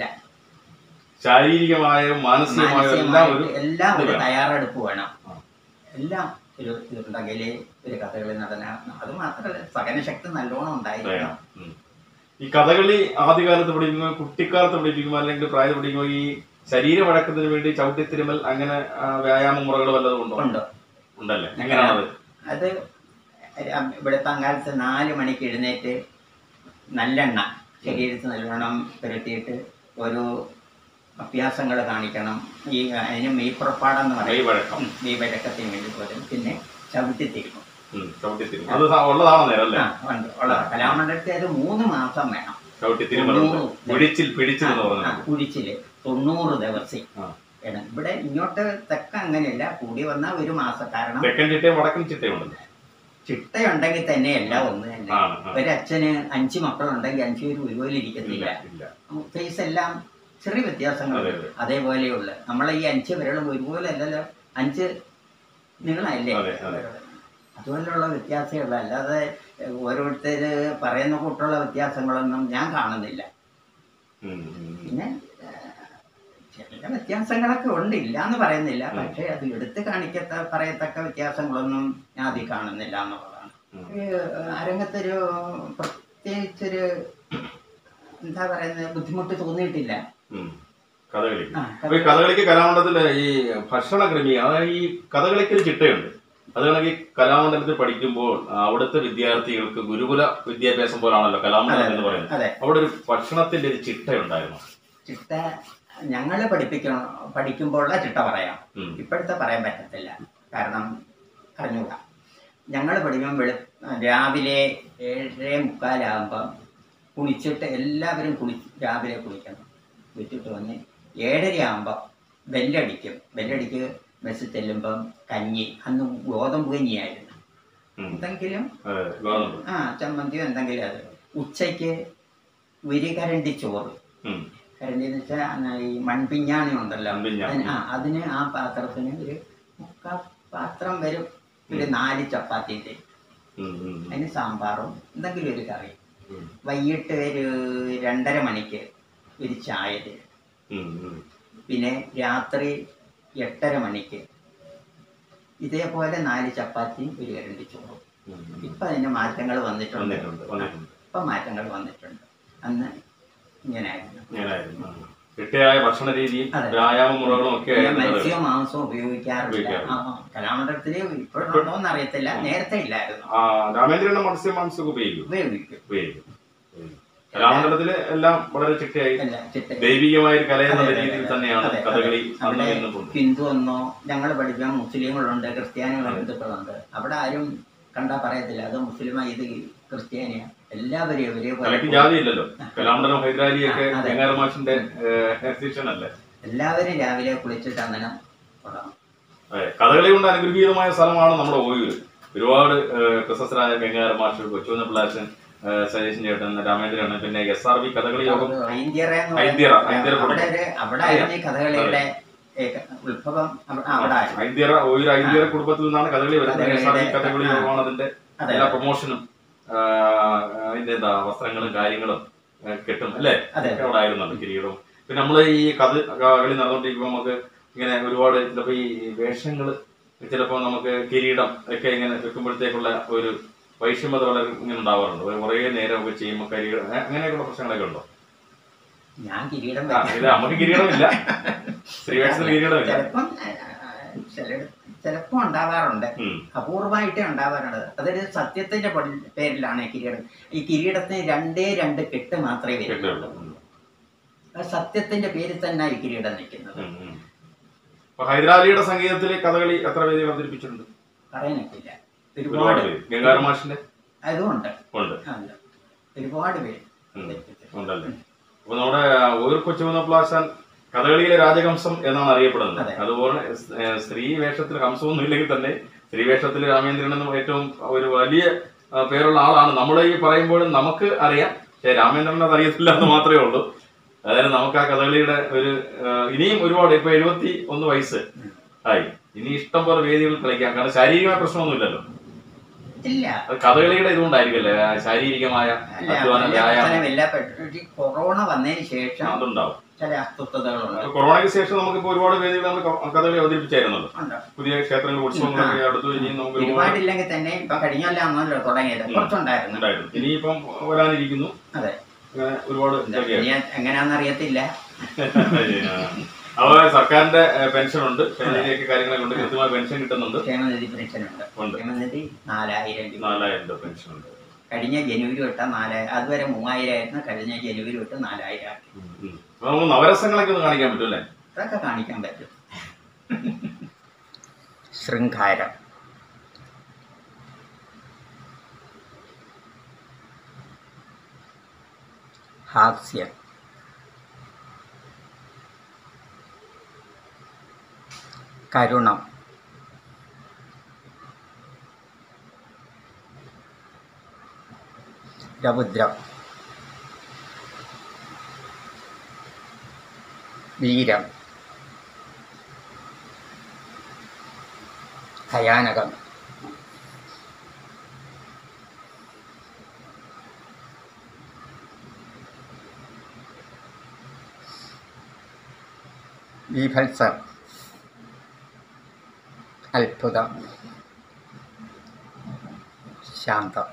[SPEAKER 1] ശാരീരികമായും മാനസികമായും എല്ലാം ഒരു
[SPEAKER 2] മാനസികമായിട്ട് എല്ലാം ഒരു
[SPEAKER 1] ഇത് വേണം.
[SPEAKER 2] തയ്യാറെടുപ്പ് വേണം
[SPEAKER 1] ആ.
[SPEAKER 2] എല്ലാം ഒരു ഇതുണ്ടെങ്കിൽ ഒരു കഥകളി നടന അത് മാത്രമല്ല സഹനശക്തി നല്ലോണം ഉണ്ടായിരിക്കണം
[SPEAKER 1] വേണം. ഉം. ഈ കഥകളി ആദ്യകാലത്ത് പഠിപ്പിക്കുമ്പോൾ കുട്ടിക്കാലത്ത് പഠിപ്പിക്കുമ്പോൾ അല്ലെങ്കിൽ പ്രായത്തിൽ പഠിക്കുമ്പോൾ ഈ ശരീര വഴക്കത്തിന് വേണ്ടി ചവിട്ടിത്തിരുമൽ അങ്ങനെ ആ, വ്യായാമ മുറകൾ വല്ലതും ഉണ്ടോ
[SPEAKER 2] ഉണ്ട്
[SPEAKER 1] ഉണ്ടല്ലേ എങ്ങനെയാണത്
[SPEAKER 2] അത് ര- ഇവിടുത്തെ അങ്കാലത്ത് നാല് മണിക്ക് എഴുന്നേറ്റ് നല്ലെണ്ണ ശരീരത്തിൽ നല്ലോണം പുരട്ടിയിട്ട് ഓരോ അഭ്യാസങ്ങൾ കാണിക്കണം ഈ അതിന് മെയ്പ്പുറപ്പാടെന്ന്
[SPEAKER 1] കൈ
[SPEAKER 2] പറയും
[SPEAKER 1] വഴക്കം
[SPEAKER 2] ഉം, ഈ വഴക്കത്തിന് വേണ്ടി പോലും പിന്നെ ചവിട്ടി തിരുമും
[SPEAKER 1] ഉം, ചവിട്ടിത്തിരുമൽ അത് സ- ഉള്ളതാണോ നേരം അല്ലേ
[SPEAKER 2] ആ ഉണ്ട് ഉള്ള കലാമണ്ഡലത്തിൽ അത് മൂന്ന് മാസം വേണം
[SPEAKER 1] ചവിട്ടിത്തിരുമൽ
[SPEAKER 2] തൊണ്ണൂറ്.
[SPEAKER 1] പിടിച്ചിൽ പിടിച്ചെന്ന്
[SPEAKER 2] ആ,
[SPEAKER 1] പറഞ്ഞു
[SPEAKER 2] കുഴിച്ചില് തൊണ്ണൂറ് ദിവസം
[SPEAKER 1] ആ.
[SPEAKER 2] വേണം ഇവിടെ ഇങ്ങോട്ട് തെക്ക അങ്ങനെയല്ല കൂടി വന്നാൽ ഒരു മാസം കാരണം
[SPEAKER 1] തെക്കൻ ചിട്ടയും വടക്കൻ ചിട്ടയും ഉണ്ടല്ലോ
[SPEAKER 2] ചിട്ടയുണ്ടെങ്കിൽ തന്നെ എല്ലാം ഒന്ന് തന്നെ
[SPEAKER 1] ആണ് ആ.
[SPEAKER 2] ഒരച്ഛന് അഞ്ച് മക്കളുണ്ടെങ്കിൽ അഞ്ചു പേര് ഒരുപോലെ
[SPEAKER 1] ഇല്ല
[SPEAKER 2] ഇരിക്കത്തില്ല
[SPEAKER 1] ഇല്ല
[SPEAKER 2] ഫേസ് എല്ലാം ചെറിയ വ്യത്യാസങ്ങളുണ്ട്
[SPEAKER 1] അതെ, അതെ.
[SPEAKER 2] അതേപോലെയുള്ള നമ്മളെ ഈ അഞ്ച് വിരലും ഒരുപോലെ അല്ലല്ലോ അഞ്ച് നീളമല്ലേ
[SPEAKER 1] അതെ, അതെ.
[SPEAKER 2] അതുപോലെയുള്ള വ്യത്യാസമേ ഉള്ളൂ അല്ലാതെ ഓരോരുത്തര് പറയുന്ന കൂട്ടുള്ള വ്യത്യാസങ്ങളൊന്നും ഞാൻ കാണുന്നില്ല
[SPEAKER 1] ഉം, ഉം, ഉം.
[SPEAKER 2] പിന്നെ ആ, ചില വ്യത്യാസങ്ങളൊക്കെ ഉണ്ട് ഇല്ല എന്ന് പറയുന്നില്ല
[SPEAKER 1] ഉം.
[SPEAKER 2] പക്ഷെ അത് എടുത്ത് കാണിക്കത്ത പറയത്തക്ക വ്യത്യാസങ്ങളൊന്നും ഞാൻ അതിൽ കാണുന്നില്ല എന്നുള്ളതാണ്
[SPEAKER 1] ഉം.
[SPEAKER 2] ഒരു അരങ്ങത്തൊരു പ്രത്യേകിച്ചൊരു എന്താ പറയുന്നത് ബുദ്ധിമുട്ട് തോന്നിയിട്ടില്ല
[SPEAKER 1] ഉം. കഥകളി
[SPEAKER 2] ആ,
[SPEAKER 1] അപ്പൊ ഈ കഥകളിക്ക് കലാമണ്ഡലത്തില് ഈ ഭക്ഷണ ക്രമീ അതായത് ഈ കഥകളിക്ക് ഒരു ചിട്ടയുണ്ട് അത് കണക്ക് ഈ കലാമണ്ഡലത്തിൽ പഠിക്കുമ്പോൾ അവിടുത്തെ വിദ്യാർത്ഥികൾക്ക് ഗുരുകുല വിദ്യാഭ്യാസം പോലാണല്ലോ കലാമണ്ഡലം എന്ന് പറയുന്നത്
[SPEAKER 2] അതെ
[SPEAKER 1] അവിടെ ഒരു ഭക്ഷണത്തിന്റെ ഒരു ചിട്ടയുണ്ടായിരുന്നു
[SPEAKER 2] ചിട്ട ഞങ്ങൾ പഠിപ്പിക്കണം പഠിക്കുമ്പോഴുള്ള ചിട്ട പറയാം
[SPEAKER 1] ഉം.
[SPEAKER 2] ഇപ്പോഴത്തെ പറയാൻ പറ്റത്തില്ല കാരണം അറിഞ്ഞൂടാ ഞങ്ങൾ പഠിക്കുമ്പോൾ വെളു രാവിലെ ഏഴര മുക്കാലാകുമ്പം കുളിച്ചിട്ട് എല്ലാവരും കുളി രാവിലെ കുളിക്കണം വിട്ടിട്ട് വന്ന് ഏഴര ആകുമ്പോൾ ബെല്ലടിക്കും ബെല്ലടിക്ക് ബസ് ചെല്ലുമ്പം കഞ്ഞി അന്ന് ഗോതമ്പ് കഞ്ഞിയായിരുന്നു
[SPEAKER 1] ഉം.
[SPEAKER 2] എന്തെങ്കിലും
[SPEAKER 1] അതെ, ഗോതമ്പ്.
[SPEAKER 2] ആ ചമ്മന്തിയോ എന്തെങ്കിലും അത് ഉച്ചയ്ക്ക് ഒരു കരണ്ടി ചോറ്
[SPEAKER 1] ഉം.
[SPEAKER 2] കരണ്ടി എന്ന് വെച്ചാൽ ഈ മൺപിഞ്ഞാണി ഉണ്ടല്ലോ
[SPEAKER 1] മൺപിഞ്ഞാണി.
[SPEAKER 2] അതിന് ആ അതിന് ആ പാത്രത്തിന് ഒരു മുക്കാ പാത്രം വരും ഒരു നാല് ചപ്പാത്തി തരും
[SPEAKER 1] ഉം, ഉം,
[SPEAKER 2] അതിന് സാമ്പാറും എന്തെങ്കിലും ഒരു കറി
[SPEAKER 1] ഉം.
[SPEAKER 2] വൈകിട്ട് ഒരു രണ്ടര മണിക്ക് ഒരു ചായ തരും
[SPEAKER 1] ഉം, ഉം.
[SPEAKER 2] പിന്നെ രാത്രി എട്ടര മണിക്ക് ഇതേപോലെ നാല് ചപ്പാത്തിയും ഒരു കരണ്ടി ചോറും
[SPEAKER 1] ഉം.
[SPEAKER 2] ഇപ്പം അതിന് മാറ്റങ്ങൾ വന്നിട്ടുണ്ട്
[SPEAKER 1] വന്നിട്ടുണ്ട് വന്നിട്ടുണ്ട്
[SPEAKER 2] ഇപ്പം മാറ്റങ്ങൾ വന്നിട്ടുണ്ട് അന്ന് ഇങ്ങനെയായിരുന്നു
[SPEAKER 1] ഞാനായിരുന്നു ആ. ചിട്ടയായ ഭക്ഷണ രീതിയും
[SPEAKER 2] അതെ.
[SPEAKER 1] വ്യായാമ മുറകളും ഒക്കെ
[SPEAKER 2] പിന്നെ
[SPEAKER 1] ആയിരുന്നു അത്.
[SPEAKER 2] മത്സ്യവും മാംസവും ഉപയോഗിക്കാറില്ല
[SPEAKER 1] ഉപയോഗിക്കാറില്ല.
[SPEAKER 2] ആ, ആ. കലാമണ്ഡലത്തില് ഇപ്പോഴുണ്ടോന്ന് അറിയത്തില്ല നേരത്തെ ഇല്ലായിരുന്നു
[SPEAKER 1] ആ, രാമേന്ദ്രന്റെ മത്സ്യ മാംസം ഉപയോഗിക്കും
[SPEAKER 2] ഉപയോഗിക്കും
[SPEAKER 1] ഉപയോഗിക്കും ഉപയോഗിക്കും. കലാമണ്ഡലത്തില് എല്ലാം വളരെ ചിട്ടയായി
[SPEAKER 2] അല്ല ചിട്ട
[SPEAKER 1] ദൈവികമായ ഒരു കല എന്നുള്ള
[SPEAKER 2] അതെ, അതെ,
[SPEAKER 1] രീതിയിൽ
[SPEAKER 2] അതെ.
[SPEAKER 1] തന്നെയാണ്
[SPEAKER 2] അതെ,
[SPEAKER 1] കഥകളി
[SPEAKER 2] അതെ.
[SPEAKER 1] അന്ന്
[SPEAKER 2] അവിടെ
[SPEAKER 1] ഇന്നും കൊണ്ട്
[SPEAKER 2] ഹിന്ദു എന്നോ ഞങ്ങൾ പഠിക്കാൻ മുസ്ലിങ്ങളുണ്ട് ക്രിസ്ത്യാനികൾ ഹിന്ദുക്കളുണ്ട് അവിടെ ആരും കണ്ടാ പറയത്തില്ല അത് മുസ്ലിമാ ഇത് ക്രിസ്ത്യാനിയാ എല്ലാവരെയും ഒരേപോലെ
[SPEAKER 1] കലയ്ക്ക് ജാതി ഇല്ലല്ലോ കലാമണ്ഡലം ഹൈദരാലിയൊക്കെ
[SPEAKER 2] ആ, അതെ.
[SPEAKER 1] വെങ്ങാര മാഷിന്റെ ശിഷ്യൻ അല്ലേ
[SPEAKER 2] എല്ലാവരും രാവിലെ കുളിച്ചിട്ട് അങ്ങനെ തുടങ്ങും
[SPEAKER 1] അതെ കഥകളി കൊണ്ട് അനുഗ്രഹീതമായ സ്ഥലമാണ് നമ്മുടെ ഓയൂര് ഒരുപാട് ഏഹ്, പ്രശസ്തരായ വെങ്ങാര മാഷ് കൊച്ചുവന്ന പിള്ളാശൻ ഏഹ്, സജീഷൻ ചേട്ടൻ രാമേന്ദ്രൻ പിന്നെ എസ് ആർ ബി കഥകളി യോഗം
[SPEAKER 2] ഐന്ത്യറ എന്ന്
[SPEAKER 1] ഐന്ത്യറ,
[SPEAKER 2] പറയുന്നത്
[SPEAKER 1] ഐന്ത്യറ
[SPEAKER 2] അവിടെ ഒരു അവിടെ ആയിരുന്നു ഈ കഥകളിയുടെ ഏക- ഉത്ഭവം അവ- അവിടെ ആയിരുന്നു
[SPEAKER 1] ഐന്ത്യറ ഓയൂർ ഐന്ത്യറ കുടുംബത്തിൽ നിന്നാണ് കഥകളി വരുന്നത്
[SPEAKER 2] കഥകളിയുടെ-
[SPEAKER 1] എസ് ആർ ബി കഥകളി
[SPEAKER 2] ആ.
[SPEAKER 1] യോഗമാണ് അതിന്റെ
[SPEAKER 2] അതെ
[SPEAKER 1] എല്ലാ പ്രൊമോഷനും അതിന്റെ എന്താ വസ്ത്രങ്ങളും കാര്യങ്ങളും ഏഹ്, കെട്ടും അല്ലേ
[SPEAKER 2] അതെ.
[SPEAKER 1] ഒക്കെ അവിടെ ആയിരുന്നല്ലോ കിരീടവും പിന്നെ നമ്മൾ ഈ കഥ കളി നടന്നുകൊണ്ടിരിക്കുമ്പോൾ നമുക്ക് ഇങ്ങനെ ഒരുപാട് ചിലപ്പോൾ ഈ വേഷങ്ങൾ ചിലപ്പോൾ നമുക്ക് കിരീടം ഒക്കെ ഇങ്ങനെ വെക്കുമ്പോഴത്തേക്കുള്ള ഒരു വൈഷമ്യത വളരെ ഇങ്ങനെ ഉണ്ടാവാറുണ്ട് ഒരു കുറേ നേരം ഒക്കെ ചെയ്യുമ്പോൾ കിരീടം ഏഹ്, അങ്ങനെയൊക്കെയുള്ള പ്രശ്നങ്ങളൊക്കെ ഉണ്ടോ
[SPEAKER 2] ഞാൻ കിരീടം
[SPEAKER 1] ആ, ഇത് നമുക്ക് കിരീടമില്ല ശ്രീവേഷത്തിന് കിരീടമില്ല
[SPEAKER 2] ചിലപ്പം ചില ചിലപ്പോൾ ഉണ്ടാവാറുണ്ട്
[SPEAKER 1] ഉം.
[SPEAKER 2] അപൂർവമായിട്ടേ ഉണ്ടാവാറുണ്ട് അതൊരു സത്യത്തിന്റെ പൊടി- പേരിലാണ് ഈ കിരീടം ഈ കിരീടത്തിന് രണ്ടേ രണ്ട് കെട്ട് മാത്രമേ വരൂ
[SPEAKER 1] കിരീടമുള്ളൂ. ഉം.
[SPEAKER 2] ആ സത്യത്തിന്റെ പേരിൽ തന്നെ ഈ കിരീടം നിൽക്കുന്നത്
[SPEAKER 1] ഉം, ഉം. അപ്പൊ ഹൈദരാലിയുടെ സംഗീതത്തിൽ കഥകളി എത്ര വേദി അവതരിപ്പിച്ചിട്ടുണ്ട്
[SPEAKER 2] പറയാനൊക്കില്ല
[SPEAKER 1] ഒരുപാട്
[SPEAKER 2] ഒരുപാട്
[SPEAKER 1] പേര് ഗംഗാര മാഷിന്റെ
[SPEAKER 2] അതുകൊണ്ട്
[SPEAKER 1] ഉണ്ട്
[SPEAKER 2] അല്ല ഒരുപാട് പേര്
[SPEAKER 1] ഉം. ഉണ്ടല്ലേ അപ്പൊ നമ്മുടെ ഒരു കൊച്ചുകുന്ന പ്ലാശാൻ കഥകളിയിലെ രാജഹംസം എന്നാണ് അറിയപ്പെടുന്നത്
[SPEAKER 2] അതെ.
[SPEAKER 1] അതുപോലെ ഏഹ്, സ്ത്രീ വേഷത്തിൽ ഹംസമൊന്നും ഇല്ലെങ്കിൽ തന്നെ സ്ത്രീ വേഷത്തിൽ രാമേന്ദ്രൻ എന്നും ഏറ്റവും ഒരു വലിയ ആ, പേരുള്ള ആളാണ് നമ്മൾ ഈ പറയുമ്പോഴും നമുക്ക് അറിയാം പക്ഷേ രാമേന്ദ്രൻ അത് അറിയത്തില്ല എന്ന് മാത്രമേ ഉള്ളൂ അതായത് നമുക്ക് ആ കഥകളിയുടെ ഒരു ആ, ഇനിയും ഒരുപാട് ഇപ്പൊ എഴുപത്തി ഒന്ന് വയസ്സ് ആയി ഇനി ഇഷ്ടം പോലെ വേദികളിൽ കളിക്കാം കാരണം ശാരീരികമായ പ്രശ്നമൊന്നുമില്ലല്ലോ
[SPEAKER 2] ഇല്ല
[SPEAKER 1] അത് കഥകളിയുടെ ഇതുകൊണ്ടായിരിക്കല്ലേ ആ ശാരീരികമായ
[SPEAKER 2] അല്ല
[SPEAKER 1] അധ്വാനം വ്യായാമം
[SPEAKER 2] പ്രശ്നമില്ല പക്ഷേ ഈ കൊറോണ വന്നതിന് ശേഷം
[SPEAKER 1] അതുണ്ടാവും
[SPEAKER 2] ചില അസ്വസ്ഥതകളുണ്ട്
[SPEAKER 1] അപ്പൊ കൊറോണയ്ക്ക് ശേഷം നമുക്കിപ്പോ ഒരുപാട് വേദികൾ നമ്മൾ ക- കഥകളി അവതരിപ്പിച്ചായിരുന്നല്ലോ
[SPEAKER 2] ഉണ്ട്
[SPEAKER 1] പുതിയ ക്ഷേത്രങ്ങൾ ഉത്സവങ്ങളൊക്കെ അടുത്ത് ഇനിയും നമുക്ക് ഒരുപാട്
[SPEAKER 2] ഒരുപാടില്ലെങ്കിൽ തന്നെ ഇപ്പൊ കഴിഞ്ഞല്ലാന്നല്ലോ തുടങ്ങിയത് കുറച്ചുണ്ടായിരുന്നു
[SPEAKER 1] ഉണ്ടായിരുന്നു ഇനിയിപ്പം വരാനിരിക്കുന്നു
[SPEAKER 2] അതെ
[SPEAKER 1] അങ്ങനെ ഒരുപാട് ഇതൊക്കെയാണ്
[SPEAKER 2] ഇനി എങ്ങനെയാണെന്ന് അറിയത്തില്ല
[SPEAKER 1] അതുപോലെ സർക്കാരിന്റെ പെൻഷൻ ഉണ്ട് പെൻഷനിലേക്ക് കാര്യങ്ങളൊക്കെ ഉണ്ട് കൃത്യമായ പെൻഷൻ കിട്ടുന്നുണ്ട്
[SPEAKER 2] ക്ഷേമനിധി പെൻഷനുണ്ട്
[SPEAKER 1] ഉണ്ട്.
[SPEAKER 2] ക്ഷേമനിധി നാലായിരം രൂപ
[SPEAKER 1] നാലായിരം രൂപ പെൻഷൻ ഉണ്ട്
[SPEAKER 2] കഴിഞ്ഞ ജനുവരി തൊട്ട് നാലായിരം അതുവരെ മൂവായിരം ആയിരുന്നു കഴിഞ്ഞ ജനുവരി തൊട്ട് നാലായിരം ആക്കി
[SPEAKER 1] ഉം, ഉം. അപ്പൊ നമുക്ക് നവരസങ്ങളൊക്കെ ഒന്ന് കാണിക്കാൻ പറ്റും അല്ലേ
[SPEAKER 2] അതൊക്കെ കാണിക്കാൻ പറ്റും ശൃംഗാരം ഹാസ്യം കരുണം രൗദ്രം വീരം ഭയാനകം ബീഭത്സം അത്ഭുതം ശാന്തം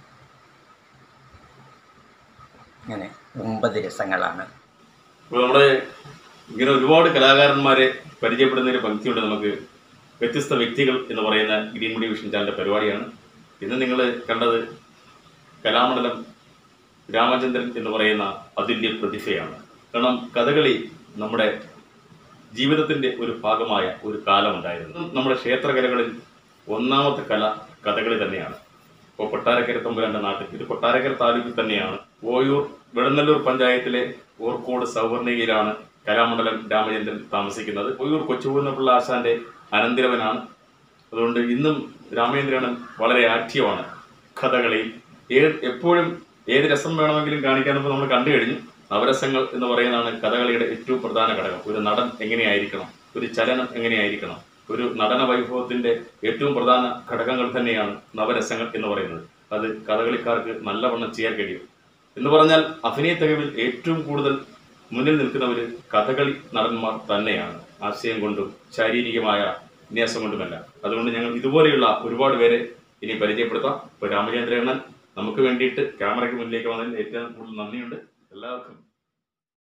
[SPEAKER 2] ഇങ്ങനെ ഒമ്പത് രസങ്ങളാണ്
[SPEAKER 1] അപ്പോൾ നമ്മള് ഇങ്ങനെ ഒരുപാട് കലാകാരന്മാരെ പരിചയപ്പെടുന്നതിന് പങ്ക്തിയുണ്ട് നമുക്ക് വ്യത്യസ്ത വ്യക്തികൾ എന്ന് പറയുന്ന ഗ്രീൻ മീഡിയ വിഷൻ ചാനലിന്റെ പരിപാടിയാണ് ഇന്ന് നിങ്ങൾ കണ്ടത് കലാമണ്ഡലം രാമചന്ദ്രൻ എന്ന് പറയുന്ന അതുല്യ പ്രതിഭയാണ് കാരണം കഥകളി നമ്മുടെ ജീവിതത്തിന്റെ ഒരു ഭാഗമായ ഒരു കാലമുണ്ടായിരുന്നു നമ്മുടെ ക്ഷേത്രകലകളിൽ ഒന്നാമത്തെ കല കഥകളി തന്നെയാണ് ഇപ്പോൾ കൊട്ടാരക്കര തമ്പുരാന്റെ നാട്ടിൽ ഇത് കൊട്ടാരക്കര താലൂക്കിൽ തന്നെയാണ് ഓയൂർ വെടന്നല്ലൂർ പഞ്ചായത്തിലെ ഓർക്കോട് സൗവർണികയിലാണ് കലാമണ്ഡലം രാമചന്ദ്രൻ താമസിക്കുന്നത് ഓയൂർ കൊച്ചുപൂർണ്ണപിള്ള ആശാന്റെ അനന്തിരവനാണ് അതുകൊണ്ട് ഇന്നും രാമചന്ദ്രനൻ വളരെ ആക്റ്റീവാണ് കഥകളി ഏത് എപ്പോഴും ഏത് രസം വേണമെങ്കിലും കാണിക്കാനിപ്പോൾ നമ്മൾ കണ്ടു കഴിഞ്ഞു നവരസങ്ങൾ എന്ന് പറയുന്നതാണ് കഥകളിയുടെ ഏറ്റവും പ്രധാന ഘടകം ഒരു നടൻ എങ്ങനെയായിരിക്കണം ഒരു ചലനം എങ്ങനെയായിരിക്കണം ഒരു നടന വൈഭവത്തിന്റെ ഏറ്റവും പ്രധാന ഘടകങ്ങൾ തന്നെയാണ് നവരസങ്ങൾ എന്ന് പറയുന്നത് അത് കഥകളിക്കാർക്ക് നല്ലവണ്ണം ചെയ്യാൻ കഴിയും എന്ന് പറഞ്ഞാൽ അഭിനയ തികവിൽ ഏറ്റവും കൂടുതൽ മുന്നിൽ നിൽക്കുന്നവർ കഥകളി നടന്മാർ തന്നെയാണ് ആശയം കൊണ്ടും ശാരീരികമായ വിന്യാസം കൊണ്ടുമല്ല അതുകൊണ്ട് ഞങ്ങൾ ഇതുപോലെയുള്ള ഒരുപാട് പേരെ ഇനി പരിചയപ്പെടുത്താം ഇപ്പോൾ രാമചന്ദ്രണ്ണൻ നമുക്ക് വേണ്ടിയിട്ട് ക്യാമറയ്ക്ക് മുന്നിലേക്ക് വന്നതിൽ ഏറ്റവും കൂടുതൽ നന്ദിയുണ്ട് എല്ലാവർക്കും